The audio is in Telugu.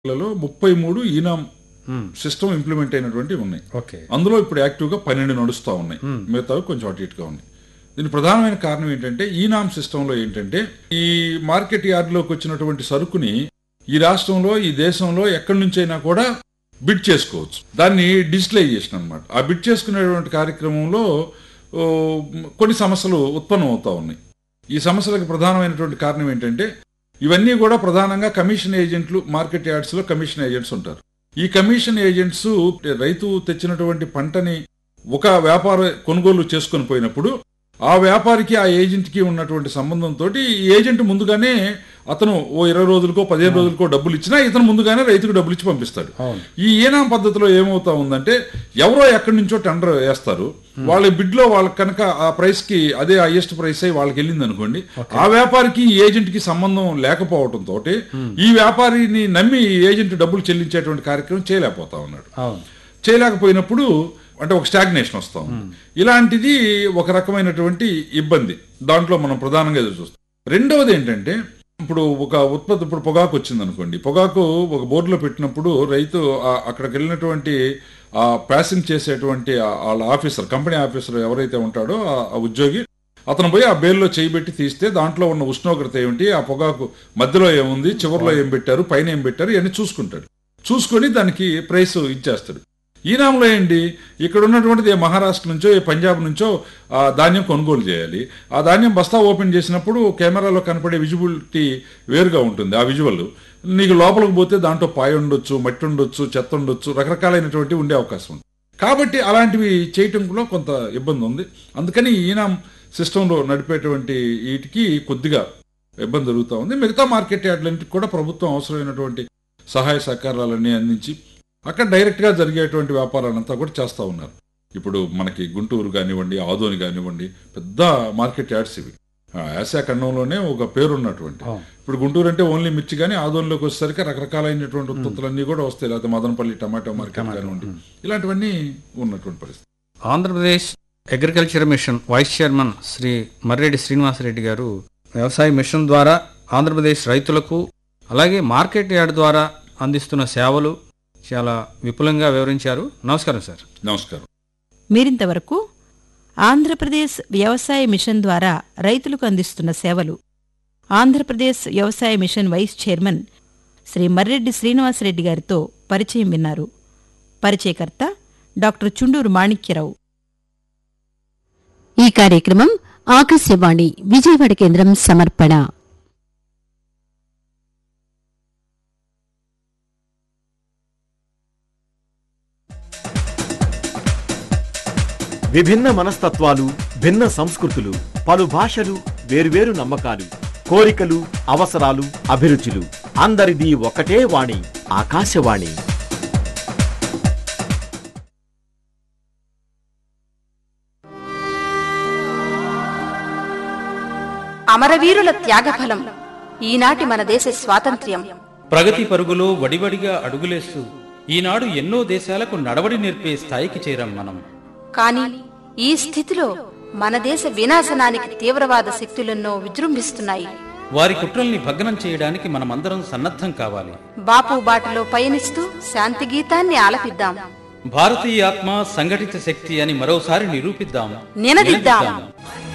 లలో ముప్పై మూడు ఈనాం సిస్టమ్ ఇంప్లిమెంట్ అయినటువంటి ఉన్నాయి ఓకే అందులో ఇప్పుడు యాక్టివ్గా పన్నెండు నడుస్తూ ఉన్నాయి మిగతావి కొంచెం అటు ఇటుగా ఉన్నాయి దీని ప్రధానమైన కారణం ఏంటంటే ఈనామ్ సిస్టంలో ఏంటంటే ఈ మార్కెట్ యార్డ్లోకి వచ్చినటువంటి సరుకుని ఈ రాష్ట్రంలో ఈ దేశంలో ఎక్కడి నుంచైనా కూడా బిడ్ చేసుకోవచ్చు దాన్ని డిజిటలైజేషన్ అన్నమాట ఆ బిడ్ చేసుకునేటువంటి కార్యక్రమంలో ఓ, కొన్ని సమస్యలు ఉత్పన్నం అవుతా ఉన్నాయి ఈ సమస్యలకు ప్రధానమైనటువంటి కారణం ఏంటంటే ఇవన్నీ కూడా ప్రధానంగా కమిషన్ ఏజెంట్లు మార్కెట్ యార్డ్స్ లో కమిషన్ ఏజెంట్స్ ఉంటారు ఈ కమిషన్ ఏజెంట్స్ రైతు తెచ్చినటువంటి పంటని ఒక వ్యాపార కొనుగోలు చేసుకొని పోయినప్పుడు ఆ వ్యాపారికి ఆ ఏజెంట్కి ఉన్నటువంటి సంబంధంతో ఈ ఏజెంట్ ముందుగానే అతను ఓ ఇరవై రోజులకో పదిహేను రోజులకో డబ్బులు ఇచ్చినా ఇతను ముందుగానే రైతుకు డబ్బులు ఇచ్చి పంపిస్తాడు అవును ఈ ఏనాం పద్ధతిలో ఏమవుతా ఉందంటే ఎవరో ఎక్కడి నుంచో టెండర్ వేస్తారు వాళ్ళ బిడ్ లో వాళ్ళకి కనుక ఆ ప్రైస్ కి అదే హైయెస్ట్ ప్రైస్ అయి వాళ్ళకి వెళ్ళింది అనుకోండి ఆ వ్యాపారికి ఈ ఏజెంట్ కి సంబంధం లేకపోవడం తోటి ఈ వ్యాపారిని నమ్మి ఈ ఏజెంట్ డబ్బులు చెల్లించేటువంటి కార్యక్రమం చేయలేకపోతా ఉన్నాడు అవును చేయలేకపోయినప్పుడు అంటే ఒక స్టాగ్నేషన్ వస్తా ఉంది ఇలాంటిది ఒక రకమైనటువంటి ఇబ్బంది దాంట్లో మనం ప్రధానంగా ఎదురు చూస్తాం రెండవది ఏంటంటే ఇప్పుడు ఒక ఉత్పత్తి ఇప్పుడు పొగాకు వచ్చింది అనుకోండి పొగాకు ఒక బోర్డులో పెట్టినప్పుడు రైతు ఆ- అక్కడికి వెళ్ళినటువంటి ఆ ప్యాసింగ్ చేసేటువంటి ఆ- వాళ్ళ ఆఫీసర్ కంపెనీ ఆఫీసర్ ఎవరైతే ఉంటాడో ఆ- ఆ ఉద్యోగి అతను పోయి ఆ బేల్లో చేయబెట్టి తీస్తే దాంట్లో ఉన్న ఉష్ణోగ్రత ఏమిటి ఆ పొగాకు మధ్యలో ఏముంది చివరిలో ఏం పెట్టారు పైన ఏం పెట్టారు ఇవన్నీ చూసుకుంటాడు చూసుకొని దానికి ప్రైస్ ఇచ్చేస్తాడు ఈనాంలో ఏంటి ఇక్కడ ఉన్నటువంటిది ఏ మహారాష్ట్ర నుంచో ఏ పంజాబ్ నుంచో ఆ ధాన్యం కొనుగోలు చేయాలి ఆ ధాన్యం బస్తా ఓపెన్ చేసినప్పుడు కెమెరాలో కనపడే విజిబిలిటీ వేరుగా ఉంటుంది ఆ విజువల్ నీకు లోపలికి పోతే దాంట్లో పాయ ఉండొచ్చు మట్టి ఉండొచ్చు చెత్త ఉండొచ్చు రకరకాలైనటువంటి ఉండే అవకాశం ఉంది కాబట్టి అలాంటివి చేయటంలో కొంత ఇబ్బంది ఉంది అందుకని ఈనాం సిస్టంలో నడిపేటువంటి వీటికి కొద్దిగా ఇబ్బంది జరుగుతూ ఉంది మిగతా మార్కెట్ యార్డ్లన్నిటికి కూడా ప్రభుత్వం అవసరమైనటువంటి సహాయ సహకారాలన్నీ అందించి అక్కడ డైరెక్ట్ గా జరిగేటువంటి వ్యాపారాలంతా కూడా చేస్తూ ఉన్నారు ఇప్పుడు మనకి గుంటూరు కానివ్వండి ఆదోని కానివ్వండి పెద్ద మార్కెట్ యార్డ్స్ ఇవి ఆ, ఆసియా ఖండంలోనే ఒక పేరు ఉన్నటువంటి అవును. ఇప్పుడు గుంటూరు అంటే ఓన్లీ మిర్చి కానీ ఆదోనిలోకి వచ్చేసరికి రకరకాలైనటువంటి ఉత్పత్తులన్నీ కూడా వస్తాయి లేకపోతే మదనపల్లి టమాటో మార్కెట్ కానివ్వండి ఇలాంటివన్నీ ఉన్నటువంటి పరిస్థితి Andhra Pradesh agriculture mission vice chairman Shri Marreddy Srinivasareddy గారు వ్యవసాయ మిషన్ ద్వారా ఆంధ్రప్రదేశ్ రైతులకు అలాగే మార్కెట్ యార్డ్ ద్వారా అందిస్తున్న సేవలు చాలా విపులంగా వివరించారు నమస్కారం సార్ నమస్కారం మీరింతవరకు ఆంధ్రప్రదేశ్ వ్యవసాయ మిషన్ ద్వారా రైతులకు అందిస్తున్న సేవలు ఆంధ్రప్రదేశ్ వ్యవసాయ mission vice chairman Shri Marreddy Srinivasareddy గారితో పరిచయం విన్నారు పరిచయకర్త డాక్టర్ చుండూరు మాణిక్యరావు ఈ కార్యక్రమం ఆకాశవాణి విజయవాడ కేంద్రం సమర్పణ విభిన్న మనస్తత్వాలు భిన్న సంస్కృతులు పలు భాషలు వేర్వేరు నమ్మకాలు కోరికలు అవసరాలు అభిరుచులు అందరిది ఒకటే వాణి ఆకాశవాణి అమరవీరుల త్యాగఫలం ఈనాటి మన దేశ స్వాతంత్ర్యం ప్రగతి పరుగులో వడివడిగా అడుగులేస్తూ ఈనాడు ఎన్నో దేశాలకు నడవడి నేర్పే స్థాయికి చేరాం మనం కాని ఈ స్థితిలో మన దేశ వినాశనానికి తీవ్రవాద శక్తులెన్నో విజృంభిస్తున్నాయి వారి కుట్రల్ని భగ్నం చేయడానికి మనమందరం సన్నద్ధం కావాలి బాపు బాటలో పయనిస్తూ శాంతి గీతాన్ని ఆలపిద్దాం భారతీయ ఆత్మ సంఘటిత శక్తి అని మరోసారి నిరూపిద్దాం నినదిద్దాం